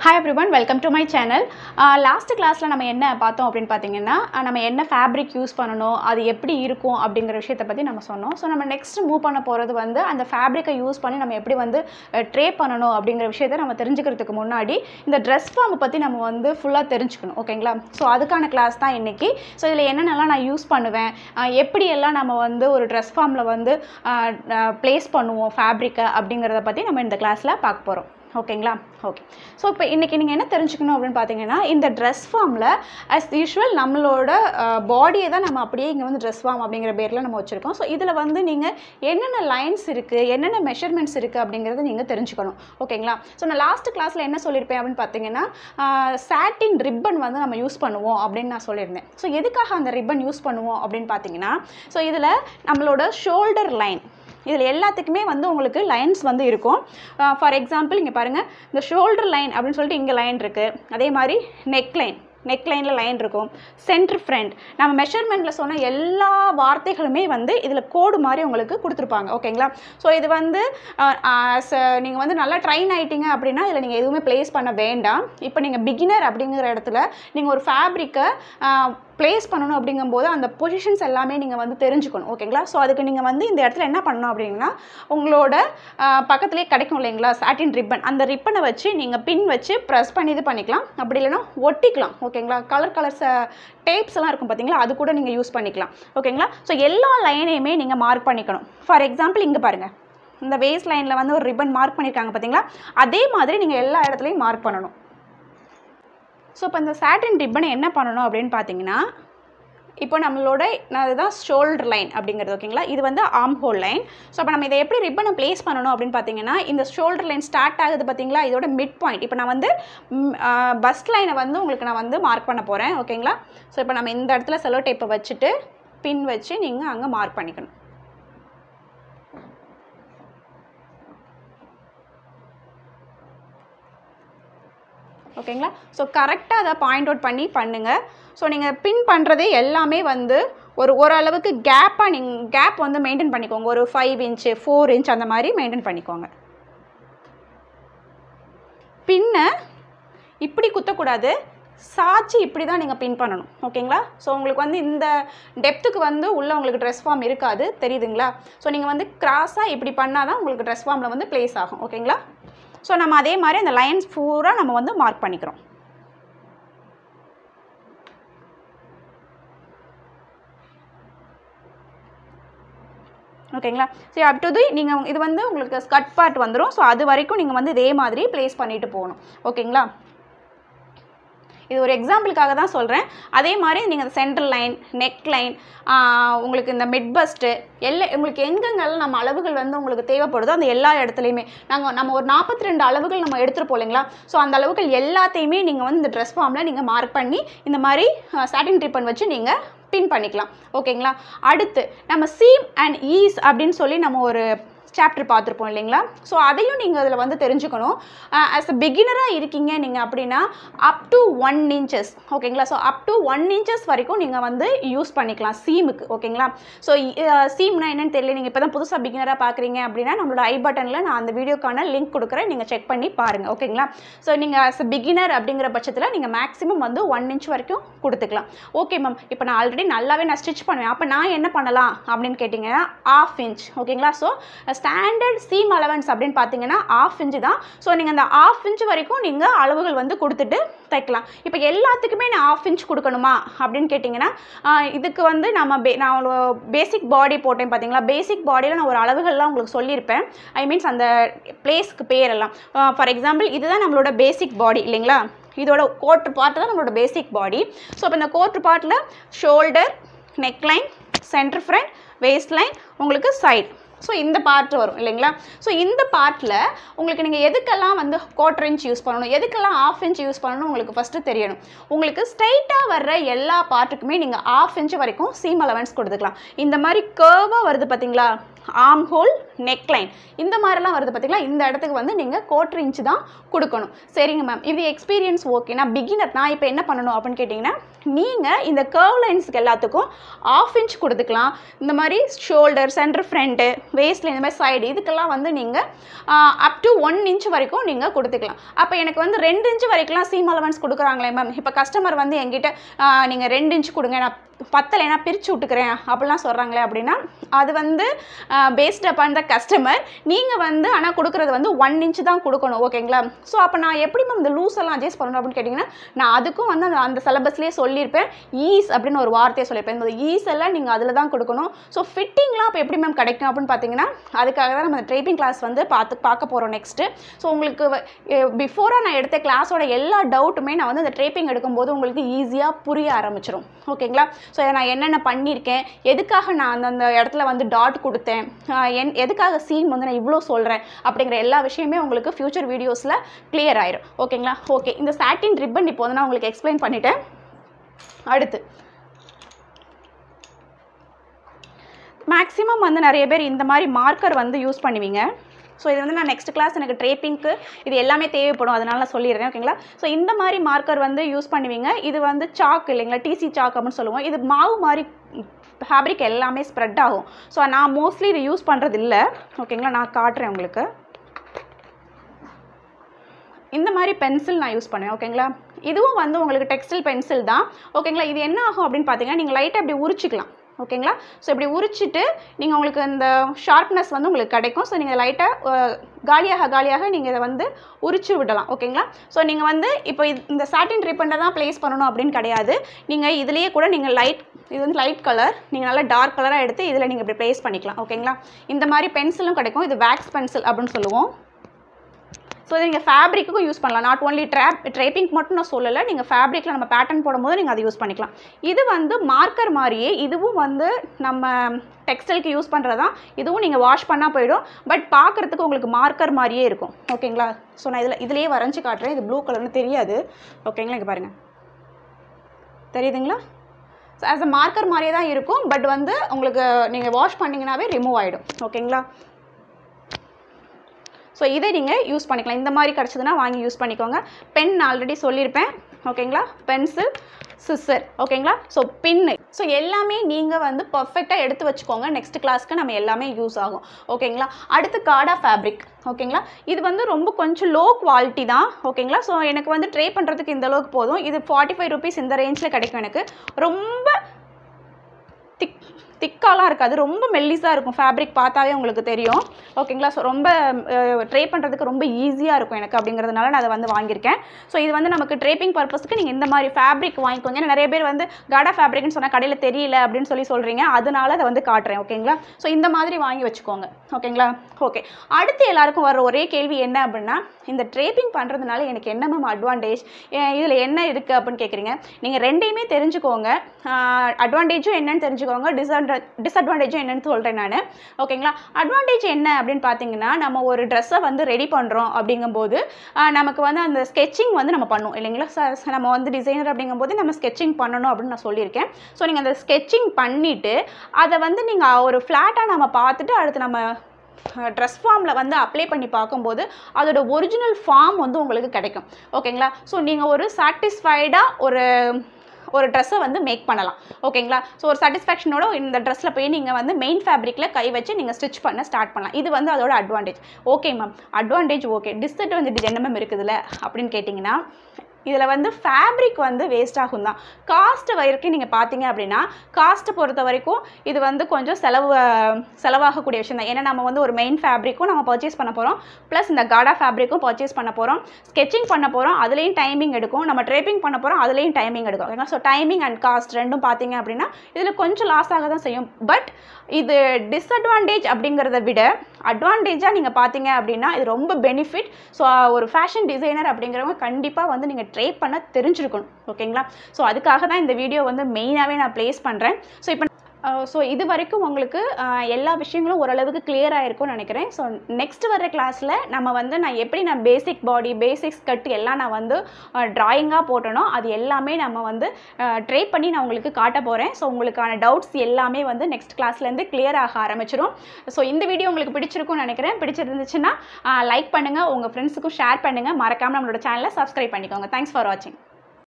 hi everyone welcome to my channel last கிளாஸில் நம்ம என்ன பார்த்தோம் அப்படின்னு பார்த்தீங்கன்னா அஹ் நம்ம என்ன ஃபேப்ரிக் யூஸ் பண்ணணும் அது எப்படி இருக்கும் அப்படிங்கிற விஷயத்தை பற்றி நம்ம சொன்னோம் ஸோ நம்ம நெக்ஸ்ட் மூவ் பண்ண போகிறது வந்து அந்த ஃபேப்ரிக்கை யூஸ் பண்ணி நம்ம எப்படி வந்து ட்ரே பண்ணணும் அப்படிங்கிற விஷயத்தை நம்ம தெரிஞ்சுக்கிறதுக்கு முன்னாடி இந்த ட்ரெஸ் ஃபார்மை பற்றி நம்ம வந்து ஃபுல்லாக தெரிஞ்சுக்கணும் ஓகேங்களா ஸோ அதுக்கான கிளாஸ் தான் இன்றைக்கி ஸோ இதில் என்னென்னலாம் நான் யூஸ் பண்ணுவேன் அஹ் எப்படியெல்லாம் நம்ம வந்து ஒரு ட்ரெஸ் ஃபார்மில் வந்து ப்ளேஸ் பண்ணுவோம் ஃபேப்ரிக்கை அப்படிங்கிறத பற்றி நம்ம இந்த கிளாஸில் பார்க்க போகிறோம் ஓகேங்களா ஓகே ஸோ இப்போ இன்றைக்கி நீங்கள் என்ன தெரிஞ்சுக்கணும் அப்படின்னு பார்த்தீங்கன்னா இந்த ட்ரெஸ் ஃபார்மில் அஸ் யூஷுவல் நம்மளோட பாடியை தான் நம்ம அப்படியே இங்கே வந்து ட்ரெஸ் ஃபார்ம் அப்படிங்கிற பேரில் நம்ம வச்சுருக்கோம் ஸோ இதில் வந்து நீங்கள் என்னென்ன லைன்ஸ் இருக்குது என்னென்ன மெஷர்மெண்ட்ஸ் இருக்குது அப்படிங்கிறத நீங்கள் தெரிஞ்சுக்கணும் ஓகேங்களா ஸோ நான் லாஸ்ட் கிளாஸில் என்ன சொல்லியிருப்பேன் அப்படின்னு பார்த்தீங்கன்னா சாட்டின் ரிப்பன் வந்து நம்ம யூஸ் பண்ணுவோம் அப்படின்னு நான் சொல்லியிருந்தேன் ஸோ எதுக்காக அந்த ரிப்பன் யூஸ் பண்ணுவோம் அப்படின்னு பார்த்தீங்கன்னா ஸோ இதில் நம்மளோட ஷோல்டர் லைன் இதில் எல்லாத்துக்குமே வந்து உங்களுக்கு லைன்ஸ் வந்து இருக்கும் ஃபார் எக்ஸாம்பிள் இங்கே பாருங்கள் இந்த ஷோல்டர் லைன் அப்படின்னு சொல்லிட்டு இங்கே லைன் இருக்குது அதே மாதிரி நெக் லைன் நெக் லைனில் லைன் இருக்கும் சென்டர் ஃப்ரண்ட் நம்ம மெஷர்மெண்ட்டில் சொன்ன எல்லா வார்த்தைகளுமே வந்து இதில் கோடு மாதிரி உங்களுக்கு கொடுத்துருப்பாங்க ஓகேங்களா ஸோ இது வந்து நீங்கள் வந்து நல்லா ட்ரைன் ஆகிட்டீங்க அப்படின்னா இதில் நீங்கள் எதுவுமே ப்ளேஸ் பண்ண வேண்டாம் இப்போ நீங்கள் பிகினர் அப்படிங்கிற இடத்துல நீங்கள் ஒரு ஃபேப்ரிக்கை ப்ளேஸ் பண்ணணும் அப்படிங்கும்போது அந்த பொசிஷன்ஸ் எல்லாமே நீங்கள் வந்து தெரிஞ்சுக்கணும் ஓகேங்களா ஸோ அதுக்கு நீங்கள் வந்து இந்த இடத்துல என்ன பண்ணணும் அப்படின்னா உங்களோட பக்கத்துலேயே கிடைக்கும் இல்லைங்களா சாட்டின் ரிப்பன் அந்த ரிப்பனை வச்சு நீங்கள் பின் வச்சு ப்ரெஸ் பண்ணி இது பண்ணிக்கலாம் அப்படி இல்லைன்னா ஒட்டிக்கலாம் ஓகேங்களா கலர் கலர்ஸ் டேப்ஸ் எல்லாம் இருக்கும் பார்த்தீங்களா அது கூட நீங்கள் யூஸ் பண்ணிக்கலாம் ஓகேங்களா ஸோ எல்லா லைனையுமே நீங்கள் மார்க் பண்ணிக்கணும் ஃபார் எக்ஸாம்பிள் இங்கே பாருங்கள் இந்த வேஸ்ட் லைனில் வந்து ஒரு ரிப்பன் மார்க் பண்ணியிருக்காங்க பார்த்தீங்களா அதே மாதிரி நீங்கள் எல்லா இடத்துலையும் மார்க் பண்ணணும் ஸோ இப்போ இந்த சாட்டின் ரிப்பனை என்ன பண்ணணும் அப்படின்னு பார்த்தீங்கன்னா இப்போ நம்மளோட அதுதான் ஷோல்டர் லைன் அப்படிங்கிறது ஓகேங்களா இது வந்து ஆர்ம் ஹோல் லைன் ஸோ அப்போ நம்ம இதை எப்படி ரிப்பனை ப்ளேஸ் பண்ணணும் அப்படின்னு பார்த்தீங்கன்னா இந்த ஷோல்டர் லைன் ஸ்டார்ட் ஆகுது பார்த்தீங்களா இதோட மிட் பாயிண்ட் இப்போ நான் வந்து பஸ்ட் லைனை வந்து உங்களுக்கு நான் வந்து மார்க் பண்ண போகிறேன் ஓகேங்களா ஸோ இப்போ நம்ம இந்த இடத்துல செலோ டேப்பை வச்சுட்டு பின் வச்சு நீங்கள் அங்கே மார்க் பண்ணிக்கணும் ஓகேங்களா ஸோ கரெக்டாக அதை பாயிண்ட் அவுட் பண்ணி பண்ணுங்கள் ஸோ நீங்கள் பின் பண்ணுறதே எல்லாமே வந்து ஒரு ஓரளவுக்கு கேப்பாக நீங்கள் கேப் வந்து மெயின்டைன் பண்ணிக்கோங்க ஒரு ஃபைவ் இன்ச்சு ஃபோர் இன்ச் அந்த மாதிரி மெயின்டைன் பண்ணிக்கோங்க பின்னை இப்படி குத்தக்கூடாது சாச்சி இப்படி தான் நீங்கள் பின் பண்ணணும் ஓகேங்களா ஸோ உங்களுக்கு வந்து இந்த டெப்த்துக்கு வந்து உள்ளே உங்களுக்கு ட்ரெஸ் ஃபார்ம் இருக்காது தெரியுதுங்களா ஸோ நீங்கள் வந்து கிராஸாக இப்படி பண்ணால் தான் உங்களுக்கு ட்ரெஸ் ஃபார்மில் வந்து ப்ளேஸ் ஆகும் ஓகேங்களா ஸோ நம்ம அதே மாதிரி அந்த லைன்ஸ் பூரா நம்ம வந்து மார்க் பண்ணிக்கிறோம் ஓகேங்களா சரி அப் டு தி நீங்கள் இது வந்து உங்களுக்கு ஸ்கட் பார்ட் வந்துடும் ஸோ அது வரைக்கும் நீங்கள் வந்து இதே மாதிரி ப்ளேஸ் பண்ணிட்டு போகணும் ஓகேங்களா இது ஒரு எக்ஸாம்பிளுக்காக தான் சொல்கிறேன் அதே மாதிரி நீங்கள் சென்ட்ரல் லைன் நெக் லைன் உங்களுக்கு இந்த மிட் பஸ்ட்டு எல்லா உங்களுக்கு எங்கெங்கெல்லாம் நம்ம அளவுகள் வந்து உங்களுக்கு தேவைப்படுதோ அந்த எல்லா இடத்துலையுமே நாங்கள் நம்ம ஒரு நாற்பத்தி ரெண்டு அளவுகள் நம்ம எடுத்துகிட்டு இல்லைங்களா ஸோ அந்த அளவுகள் எல்லாத்தையுமே நீங்கள் வந்து இந்த ட்ரெஸ் ஃபார்மில் நீங்கள் மார்க் பண்ணி இந்த மாதிரி சாட்டின் ட்ரிப்பன் வச்சு நீங்கள் பின் பண்ணிக்கலாம் ஓகேங்களா அடுத்து நம்ம சீம் அண்ட் ஈஸ் அப்படின்னு சொல்லி நம்ம ஒரு சாப்டர் பார்த்துருப்போம் இல்லைங்களா ஸோ அதையும் நீங்கள் அதில் வந்து தெரிஞ்சுக்கணும் ஆஸ் அ பிகினராக இருக்கீங்க நீங்கள் அப்படின்னா அப் டு ஒன் இன்ச்சஸ் ஓகேங்களா so up to one inches வரைக்கும் நீங்கள் வந்து யூஸ் பண்ணிக்கலாம் சீமுக்கு ஓகேங்களா ஸோ சீம்னா என்னன்னு தெரியல நீங்கள் இப்போ தான் புதுசாக பிகினராக பார்க்குறீங்க அப்படின்னா நம்மளோட ஐ பட்டனில் நான் அந்த வீடியோக்கான லிங்க் கொடுக்குறேன் நீங்கள் செக் பண்ணி பாருங்கள் ஓகேங்களா ஸோ நீங்கள் ஆஸ் அ பிகினர் அப்படிங்கிற பட்சத்தில் நீங்கள் மேக்ஸிமம் வந்து ஒன் இன்ச் வரைக்கும் கொடுத்துக்கலாம் ஓகே மேம் இப்போ நான் ஆல்ரெடி நல்லாவே நான் ஸ்டிச் பண்ணுவேன் அப்போ நான் என்ன பண்ணலாம் அப்படின்னு கேட்டிங்கன்னா ஆஃப் இன்ச் ஓகேங்களா ஸோ ஸ்டாண்டர்ட் சீம் அலவன்ஸ் அப்படின்னு பார்த்தீங்கன்னா ஆஃப் இன்ச்சு தான் ஸோ நீங்கள் அந்த ஆஃப் இன்ச் வரைக்கும் நீங்கள் அளவுகள் வந்து கொடுத்துட்டு தைக்கலாம் இப்போ எல்லாத்துக்குமே நான் ஆஃப் இன்ச் கொடுக்கணுமா அப்படின்னு கேட்டிங்கன்னா இதுக்கு வந்து நம்ம பே நான் பேசிக் பாடி போட்டேன் பார்த்தீங்களா பேசிக் பாடியில் நான் ஒரு அளவுகள்லாம் உங்களுக்கு சொல்லியிருப்பேன் ஐ மீன்ஸ் அந்த பிளேஸ்க்கு பேரெல்லாம் ஃபார் எக்ஸாம்பிள் இதுதான் நம்மளோட பேசிக் பாடி இல்லைங்களா இதோட கோட்டு பார்ட்டு தான் நம்மளோட பேசிக் பாடி ஸோ இப்போ இந்த கோட்டு பார்ட்டில் shoulder neck line centre front waist line உங்களுக்கு சைட் ஸோ இந்த பார்ட் வரும் இல்லைங்களா ஸோ இந்த பார்ட்டில் உங்களுக்கு நீங்கள் எதுக்கெல்லாம் வந்து குவார்டர் இன்ச் யூஸ் பண்ணணும் எதுக்கெல்லாம் ஆஃப் இன்ச் யூஸ் பண்ணணும் உங்களுக்கு ஃபஸ்ட்டு தெரியணும் உங்களுக்கு ஸ்ட்ரைட்டாக வர்ற எல்லா பார்ட்டுக்குமே நீங்கள் ஆஃப் இன்ச் வரைக்கும் சீம் அலவன்ஸ் கொடுத்துக்கலாம் இந்த மாதிரி கேர்வாக வருது பார்த்தீங்களா ஆர்ம் ஹோல் நெக்லைன் இந்த மாதிரிலாம் வருது பார்த்தீங்களா இந்த இடத்துக்கு வந்து நீங்கள் கோட்ரு இன்ச்சு தான் கொடுக்கணும் சரிங்க மேம் இது எக்ஸ்பீரியன்ஸ் ஓகே நான் பிகினர் நான் இப்போ என்ன பண்ணணும் அப்படின்னு கேட்டிங்கன்னா நீங்கள் இந்த கர்வ் லைன்ஸுக்கு எல்லாத்துக்கும் ஆஃப் இன்ச் கொடுத்துக்கலாம் இந்த மாதிரி ஷோல்டர் சென்டர் ஃப்ரண்ட்டு வேஸ்ட்டில் இந்த மாதிரி சைடு இதுக்கெல்லாம் வந்து நீங்கள் அப் டு ஒன் இன்ச் வரைக்கும் நீங்கள் கொடுத்துக்கலாம் அப்போ எனக்கு வந்து ரெண்டு இன்ச் வரைக்கும்லாம் சீம் அலவன்ஸ் கொடுக்குறாங்களே மேம் இப்போ கஸ்டமர் வந்து எங்கிட்ட நீங்கள் ரெண்டு இன்ச் கொடுங்க நான் பத்தலை நான் பிரித்து விட்டுக்கிறேன் அப்படிலாம் சொல்கிறாங்களே அப்படின்னா அது வந்து பேஸ்ட் அப்பான் த கஸ்டமர் நீங்கள் வந்து ஆனால் கொடுக்குறது வந்து ஒன் இன்ச் தான் கொடுக்கணும் ஓகேங்களா ஸோ அப்போ நான் எப்படி மேம் இந்த லூஸ் எல்லாம் அட்ஜஸ்ட் பண்ணணும் அப்படின்னு கேட்டிங்கன்னா நான் அதுக்கும் வந்து அந்த அந்த சிலபஸ்லேயே சொல்லியிருப்பேன் ஈஸ் அப்படின்னு ஒரு வார்த்தையை சொல்லியிருப்பேன் இந்த ஈஸ் எல்லாம் நீங்கள் அதில் தான் கொடுக்கணும் ஸோ ஃபிட்டிங்லாம் அப்போ எப்படி மேம் கிடைக்கும் அப்படின்னு பார்த்தீங்கன்னா அதுக்காக தான் நம்ம ட்ரைப்பிங் கிளாஸ் வந்து பார்த்து பார்க்க போகிறோம் நெக்ஸ்ட்டு ஸோ உங்களுக்கு பிஃபோராக நான் எடுத்த கிளாஸோட எல்லா டவுட்டுமே நான் வந்து அந்த ட்ரேப்பிங் எடுக்கும்போது உங்களுக்கு ஈஸியாக புரிய ஆரம்பிச்சிடும் ஓகேங்களா ஸோ நான் என்னென்ன பண்ணியிருக்கேன் எதுக்காக நான் அந்த அந்த இடத்துல வந்து டாட் கொடுத்தேன் ஆஹ் என் எதுக்காக சீன் வந்து நான் இவ்வளோ சொல்கிறேன் அப்படிங்கிற எல்லா விஷயமே உங்களுக்கு ஃப்யூச்சர் வீடியோஸில் கிளியர் ஆயிரும் ஓகேங்களா ஓகே இந்த சாட்டின் ரிப்பன் இப்போ வந்து நான் உங்களுக்கு எக்ஸ்பிளைன் பண்ணிட்டேன் அடுத்து மேக்ஸிமம் வந்து நிறைய பேர் இந்த மாதிரி மார்க்கர் வந்து யூஸ் பண்ணுவீங்க ஸோ இது வந்து நான் நெக்ஸ்ட் கிளாஸ் எனக்கு ட்ரேப்பிங்க்கு இது எல்லாமே தேவைப்படும் அதனால நான் சொல்லிடுறேன் ஓகேங்களா ஸோ இந்த மாதிரி மார்க்கர் வந்து யூஸ் பண்ணுவீங்க இது வந்து சாக் இல்லைங்களா டிசி சாக் அப்படின்னு சொல்லுவோம் இது மாவு மாதிரி ஃபேப்ரிக் எல்லாமே ஸ்ப்ரெட் ஆகும் ஸோ நான் மோஸ்ட்லி இது யூஸ் பண்ணுறது இல்லை ஓகேங்களா நான் காட்டுறேன் உங்களுக்கு இந்த மாதிரி பென்சில் நான் யூஸ் பண்ணுவேன் ஓகேங்களா இதுவும் வந்து உங்களுக்கு டெக்ஸ்டைல் பென்சில் தான் ஓகேங்களா இது என்ன ஆகும் அப்படின்னு பார்த்தீங்கன்னா நீங்கள் லைட்டாக இப்படி உரிச்சிக்கலாம் ஓகேங்களா ஸோ இப்படி உரிச்சிட்டு நீங்கள் உங்களுக்கு இந்த ஷார்ப்னஸ் வந்து உங்களுக்கு கிடைக்கும் ஸோ நீங்கள் லைட்டாக காலியாக காலியாக நீங்கள் இதை வந்து உரிச்சு விடலாம் ஓகேங்களா ஸோ நீங்கள் வந்து இப்போ இது- இந்த சாட்டின் ரிப்பண்டை தான் ப்ளேஸ் பண்ணணும் அப்படின்னு கிடையாது நீங்கள் இதுலேயே கூட நீங்கள் லைட் இது வந்து லைட் கலர் நீங்கள் நல்லா டார்க் கலராக எடுத்து இதில் நீங்கள் இப்படி ப்ளேஸ் பண்ணிக்கலாம் ஓகேங்களா இந்த மாதிரி பென்சிலும் கிடைக்கும் இது வேக்ஸ் பென்சில் அப்படின்னு சொல்லுவோம் ஸோ இதை நீங்கள் ஃபேப்ரிக்குக்கும் யூஸ் பண்ணலாம் நாட் ஒன்லி ட்ராப் ட்ரேப்பிங் மட்டும் நான் சொல்லலை நீங்கள் ஃபேப்ரிக்கில் நம்ம பேட்டர்ன் போடும்போது நீங்கள் அதை யூஸ் பண்ணிக்கலாம் இது வந்து மார்க்கர் மாதிரியே இதுவும் வந்து நம்ம டெக்ஸ்டைலுக்கு யூஸ் பண்ணுறது தான் இதுவும் நீங்கள் வாஷ் பண்ணால் போயிடும் பட் பார்க்குறதுக்கு உங்களுக்கு மார்க்கர் மாதிரியே இருக்கும் ஓகேங்களா ஸோ நான் இதில் இதுலேயே வரைஞ்சி காட்டுறேன் இது ப்ளூ கலர்னு தெரியாது ஓகேங்களா இங்கே பாருங்கள் தெரியுதுங்களா ஸோ ஆஸ் அ மார்க்கர் மாதிரியே தான் இருக்கும் பட் வந்து உங்களுக்கு நீங்கள் வாஷ் பண்ணிங்கனாவே ரிமூவ் ஆகிடும் ஓகேங்களா ஸோ இதை நீங்கள் யூஸ் பண்ணிக்கலாம் இந்த மாதிரி கிடச்சதுன்னா வாங்கி யூஸ் பண்ணிக்கோங்க பென் ஆல்ரெடி சொல்லியிருப்பேன் ஓகேங்களா பென்சில் சிசர் ஓகேங்களா ஸோ பின்னு ஸோ எல்லாமே நீங்கள் வந்து பர்ஃபெக்டாக எடுத்து வச்சுக்கோங்க நெக்ஸ்ட் கிளாஸ்க்கு நம்ம எல்லாமே யூஸ் ஆகும் ஓகேங்களா அடுத்து காடா ஃபேப்ரிக் ஓகேங்களா இது வந்து ரொம்ப கொஞ்சம் லோ குவாலிட்டி தான் ஓகேங்களா ஸோ எனக்கு வந்து ட்ரே பண்ணுறதுக்கு இந்த அளவுக்கு போதும் இது ஃபார்ட்டி ஃபைவ் ருபீஸ் இந்த ரேஞ்சில் கிடைக்கும் எனக்கு ரொம்ப திக் திக்காலாம் இருக்காது ரொம்ப மெல்லிஸாக இருக்கும் ஃபேப்ரிக் பார்த்தாவே உங்களுக்கு தெரியும் ஓகேங்களா ஸோ ரொம்ப ட்ரே பண்ணுறதுக்கு ரொம்ப ஈஸியாக இருக்கும் எனக்கு அப்படிங்கிறதுனால நான் அதை வந்து வாங்கியிருக்கேன் ஸோ இது வந்து நமக்கு ட்ரேப்பிங் பர்பஸ்க்கு நீங்கள் இந்த மாதிரி ஃபேப்ரிக் வாங்கிக்கோங்க ஏன்னா நிறைய பேர் வந்து காடா ஃபேப்ரிக்னு சொன்னால் கடையில் தெரியல அப்படின்னு சொல்லி சொல்கிறீங்க அதனால அதை வந்து காட்டுறேன் ஓகேங்களா ஸோ இந்த மாதிரி வாங்கி வச்சுக்கோங்க ஓகேங்களா ஓகே அடுத்து எல்லாருக்கும் வர ஒரே கேள்வி என்ன அப்படின்னா இந்த ட்ரேப்பிங் பண்ணுறதுனால எனக்கு என்ன மேம் அட்வான்டேஜ் இதில் என்ன இருக்குது அப்படின்னு கேட்குறீங்க நீங்கள் ரெண்டையுமே தெரிஞ்சுக்கோங்க அட்வான்டேஜும் என்னன்னு தெரிஞ்சுக்கோங்க டிஸ்அட்வா டிஸ்அட்வான்டேஜும் என்னன்னு சொல்கிறேன் நான் ஓகேங்களா அட்வான்டேஜ் என்ன அப்படின்னு பார்த்தீங்கன்னா நம்ம ஒரு ட்ரெஸ்ஸை வந்து ரெடி பண்ணுறோம் அப்படிங்கும்போது ஆஹ் நமக்கு வந்து அந்த ஸ்கெட்சிங் வந்து நம்ம பண்ணும் இல்லைங்களா ச- நம்ம வந்து டிசைனர் அப்படிங்கும்போது நம்ம ஸ்கெட்சிங் பண்ணணும் அப்படின்னு நான் சொல்லியிருக்கேன் ஸோ நீங்கள் அந்த ஸ்கெட்சிங் பண்ணிவிட்டு அதை வந்து நீங்கள் ஒரு ஃப்ளாட்டாக நம்ம பார்த்துட்டு அடுத்து நம்ம ட்ரெஸ் ஃபார்மில் வந்து அப்ளை பண்ணி பார்க்கும்போது அதோட ஒரிஜினல் ஃபார்ம் வந்து உங்களுக்கு கிடைக்கும் ஓகேங்களா ஸோ நீங்கள் ஒரு சாட்டிஸ்ஃபைடாக ஒரு ஒரு ட்ரெஸ்ஸை வந்து மேக் பண்ணலாம் ஓகேங்களா ஸோ ஒரு சாட்டிஸ்ஃபேக்ஷனோட இந்த ட்ரெஸ்ஸில் போய் நீங்கள் வந்து மெயின் ஃபேப்ரிக்கில் கை வச்சு நீங்கள் ஸ்டிச் பண்ண ஸ்டார்ட் பண்ணலாம் இது வந்து அதோட advantage okay ma'am advantage okay disadvantage என்ன மேம் இருக்குதுல்ல அப்படின்னு கேட்டிங்கன்னா இதில் வந்து ஃபேப்ரிக் வந்து வேஸ்ட் ஆகும் தான் காஸ்ட் வரைக்கும் நீங்கள் பார்த்தீங்க அப்படின்னா காஸ்ட்டை பொறுத்த வரைக்கும் இது வந்து கொஞ்சம் செலவு செலவாகக்கூடிய விஷயம் தான் ஏன்னா நம்ம வந்து ஒரு மெயின் ஃபேப்ரிக்கும் நம்ம பர்ச்சேஸ் பண்ண போகிறோம் ப்ளஸ் இந்த காடா ஃபேப்ரிக்கும் பர்ச்சேஸ் பண்ண போகிறோம் ஸ்கெச்சிங் பண்ண போகிறோம் அதுலேயும் டைமிங் எடுக்கும் நம்ம ட்ரேப்பிங் பண்ண போகிறோம் அதுலேயும் டைமிங் எடுக்கும் ஓகேங்களா ஸோ டைமிங் அண்ட் காஸ்ட் ரெண்டும் பார்த்தீங்க அப்படின்னா இதில் கொஞ்சம் லாஸ் ஆக தான் செய்யும் பட் இது டிஸ்அட்வான்டேஜ் அப்படிங்கிறத விட அட்வான்டேஜாக நீங்கள் பார்த்தீங்க அப்படின்னா இது ரொம்ப பெனிஃபிட் ஸோ ஒரு ஃபேஷன் டிசைனர் அப்படிங்கிறவங்க கண்டிப்பாக வந்து நீங்கள் ட்ரை பண்ண தெரிஞ்சிருக்கணும் ஓகேங்களா ஸோ அதுக்காக தான் இந்த வீடியோ வந்து மெயினாகவே நான் ப்ளேஸ் பண்ணுறேன் ஸோ இப்போ ஸோ இது வரைக்கும் உங்களுக்கு அஹ், எல்லா விஷயங்களும் ஓரளவுக்கு clear ஆயிருக்கும்னு நினைக்கிறேன் ஸோ நெக்ஸ்ட் வர கிளாஸில் நம்ம வந்து நான் எப்படி நான் பேசிக் பாடி பேசிக்ஸ் கட் எல்லாம் நான் வந்து ட்ராயிங்காக போட்டனோ அது எல்லாமே நம்ம வந்து ட்ரை பண்ணி நான் உங்களுக்கு காட்ட போகிறேன் ஸோ உங்களுக்கான டவுட்ஸ் எல்லாமே வந்து நெக்ஸ்ட் கிளாஸ்லேருந்து clear ஆக ஆரம்பிச்சிடும் ஸோ இந்த வீடியோ உங்களுக்கு பிடிச்சிருக்கும்னு நினைக்கிறேன் பிடிச்சிருந்துச்சுன்னா லைக் பண்ணுங்கள் உங்கள் ஃப்ரெண்ட்ஸுக்கும் ஷேர் பண்ணுங்கள் மறக்காமல் நம்மளோட சேனலை சப்ஸ்கிரைப் பண்ணிக்கோங்க தேங்க்ஸ் ஃபார் வாட்சிங்